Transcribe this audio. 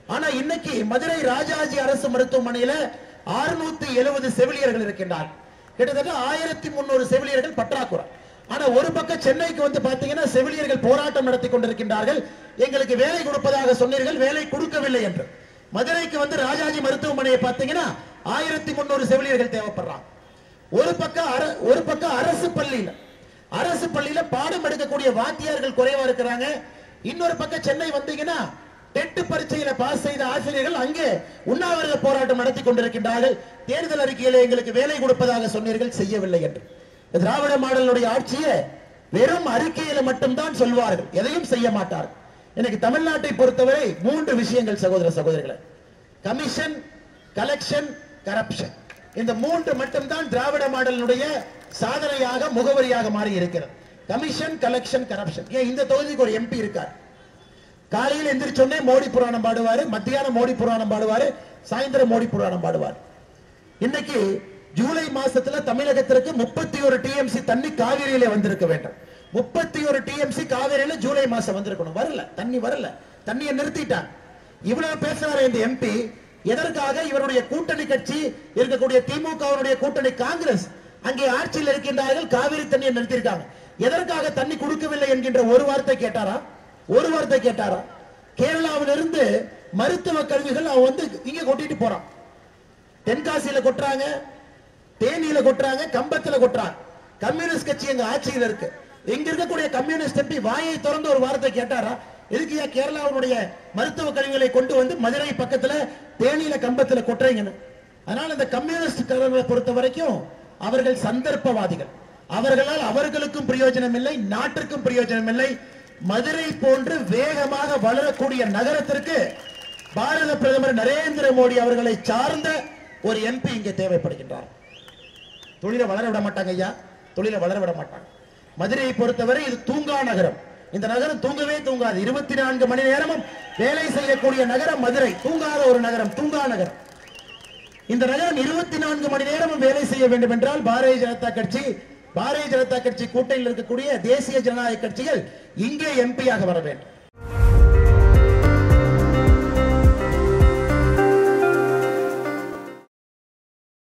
ஆனா இன்னைக்கு மதுரை ராஜாஜி அரசு மருத்துவமனையில 670 எழுபது செவிலியர்கள் இருக்கின்றார் கிட்டத்தட்ட ஆயிரத்தி முன்னூறு செவிலியர்கள் பற்றாக்குறை ஆனா ஒரு பக்கம் சென்னைக்கு வந்து பாத்தீங்கன்னா செவிலியர்கள் போராட்டம் நடத்தி கொண்டிருக்கின்றார்கள் எங்களுக்கு வேலை கொடுப்பதாக சொன்னீர்கள் வேலை கொடுக்கவில்லை என்று மதுரைக்கு வந்து ராஜாஜி மருத்துவமனையை பாத்தீங்கன்னா ஆயிரத்தி முன்னூறு செவிலியர்கள் தேவைப்படுறாங்க ஒரு பக்கம் அர- ஒரு பக்கம் அரசு பள்ளியில அரசு பள்ளியில பாடம் எடுக்கக்கூடிய வாத்தியார்கள் குறைவா இருக்கிறாங்க இன்னொரு பக்கம் சென்னை வந்தீங்கன்னா டெட் பரீட்சையில பாஸ் செய்த ஆசிரியர்கள் அங்கே உண்ணாவிரத போராட்டம் நடத்தி கொண்டிருக்கின்றார்கள் தேர்தல் அறிக்கையில எங்களுக்கு வேலை கொடுப்பதாக சொன்னீர்கள் செய்யவில்லை என்று இந்த திராவிட மாடலுடைய ஆட்சியை வெறும் அறிக்கையில மட்டும்தான் சொல்வார்கள் எதையும் செய்ய மாட்டார்கள் எனக்கு தமிழ்நாட்டை பொறுத்தவரை மூன்று விஷயங்கள் சகோதர சகோதரிகளே கமிஷன் கலெக்ஷன் கரப்ஷன் இந்த மூன்று மட்டும்தான் திராவிட மாடலினுடைய சாதனையாக முகவரியாக மாறி இருக்கிறது கமிஷன் கலெக்ஷன் கரப்ஷன் ஏன் இந்த தொகுதிக்கு ஒரு எம்பி இருக்கார் காலையில் எந்திரிச்சோடனே மோடி புராணம் பாடுவாரு மத்தியானம் மோடி புராணம் பாடுவாரு சாயந்தரம் மோடி புராணம் பாடுவார் இன்னைக்கு ஜூலை மாசத்துல தமிழகத்திற்கு முப்பத்தி ஒரு டிஎம்சி தண்ணி காவிரியில வந்திருக்க வேண்டும் முப்பத்தி ஒரு டிஎம்சி காவிரியில ஜூலை மாசம் வந்திருக்கணும் வரல தண்ணி வரல தண்ணியை நிறுத்திட்டாங்க இவ்வளவு பேசுறாரு இந்த எம்பி எதற்காக இவருடைய கூட்டணி கட்சி இருக்கக்கூடிய திமுகவுடைய கூட்டணி காங்கிரஸ் அங்கே ஆட்சியில் இருக்கின்றார்கள் காவிரி தண்ணியை நிறுத்தியிருக்காங்க எதற்காக தண்ணி கொடுக்கவில்லை என்கின்ற ஒரு வார்த்தை கேட்டாரா ஒரு வார்த்தை கேட்டாரா கேரளாவிலிருந்து மருத்துவ கல்விகள் அவன் வந்து இங்க கொட்டிட்டு போறான் தென்காசியில கொட்டுறாங்க தேனியில கொட்டுறாங்க கம்பத்துல கொட்டுறாங்க கம்யூனிஸ்ட் கட்சி எங்க ஆட்சியில் இருக்கு இங்க இருக்கக்கூடிய கம்யூனிஸ்ட் எம்பி வாயை திறந்து ஒரு வார்த்தை கேட்டாரா எதுக்கு ஏன் கேரளாவுடைய மருத்துவ கல்விகளை கொண்டு வந்து மதுரை பக்கத்துல தேனியில கம்பத்துல கொட்டுறீங்கன்னு அதனால இந்த கம்யூனிஸ்ட் கழகங்களை பொறுத்த வரைக்கும் அவர்கள் சந்தர்ப்பவாதிகள் அவர்களால் அவர்களுக்கும் பிரயோஜனம் இல்லை நாட்டிற்கும் பிரயோஜனம் இல்லை மதுரை போன்று வேகமாக வளரக்கூடிய நகரத்திற்கு பாரத பிரதமர் நரேந்திர மோடி அவர்களை சார்ந்த ஒரு எம்பி இங்கே தேவைப்படுகின்றார் தொழிலை வளர விட மாட்டாங்க ஐயா தொழிலை வளர விட மாட்டாங்க மதுரையை பொறுத்தவரை இது தூங்கா நகரம் இந்த நகரம் தூங்கவே தூங்காது இருபத்தி நான்கு மணி நேரமும் வேலை செய்யக்கூடிய நகரம் மதுரை தூங்காத ஒரு நகரம் தூங்கா நகரம் இந்த நகரம் இருபத்தி நான்கு மணி நேரமும் வேலை செய்ய வேண்டும் என்றால் பாரதிய ஜனதா கட்சி பாரதிய ஜனதா கட்சி கூட்டணியில் இருக்கக்கூடிய தேசிய ஜனநாயக கட்சிகள் இங்கே எம்பியாக வர வேண்டும்